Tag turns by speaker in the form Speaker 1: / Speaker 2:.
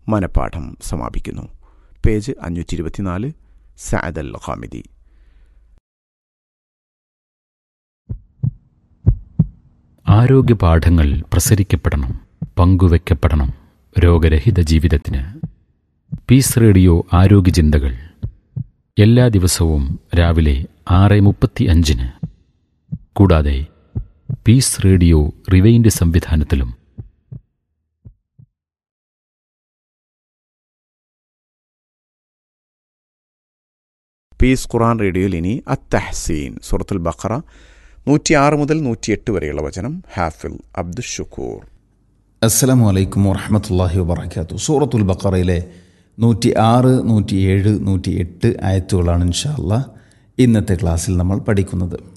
Speaker 1: മനപ്പാഠം സമാപിക്കുന്നു പേജ് അഞ്ഞൂറ്റി ഇരുപത്തിനാല് സഅദ് അൽ ഖാമിദി
Speaker 2: ആരോഗ്യപാഠങ്ങൾ പ്രസരിക്കപ്പെടണം പങ്കുവെക്കപ്പെടണം രോഗരഹിത ജീവിതത്തിന് പീസ് റേഡിയോ ആരോഗ്യ ചിന്തകൾ എല്ലാ ദിവസവും രാവിലെ ആറ് മുപ്പത്തി അഞ്ചിന് കൂടാതെ പീസ് റേഡിയോ റിവൈൻഡ് സംവിധാനത്തിലും
Speaker 1: പീസ് ഖുറാൻ റേഡിയോയിൽ ഇനി അത്തഹസീൻ സൂറത്തുൽ ബഖറ നൂറ്റിയാറ് മുതൽ നൂറ്റിയെട്ട് വരെയുള്ള വചനം ഹാഫിൽ അബ്ദുൽ ഷുക്കൂർ
Speaker 3: അസ്സലാമു അലൈക്കും വറഹമത്തല്ലാഹി വബർക്കാത്തു സൂറത്തുൽ ബക്കറയിലെ നൂറ്റി ആറ് നൂറ്റി ഏഴ് നൂറ്റി എട്ട് ആയത്തുകളാണ് ഇൻഷാല്ല ഇന്നത്തെ ക്ലാസ്സിൽ നമ്മൾ പഠിക്കുന്നത്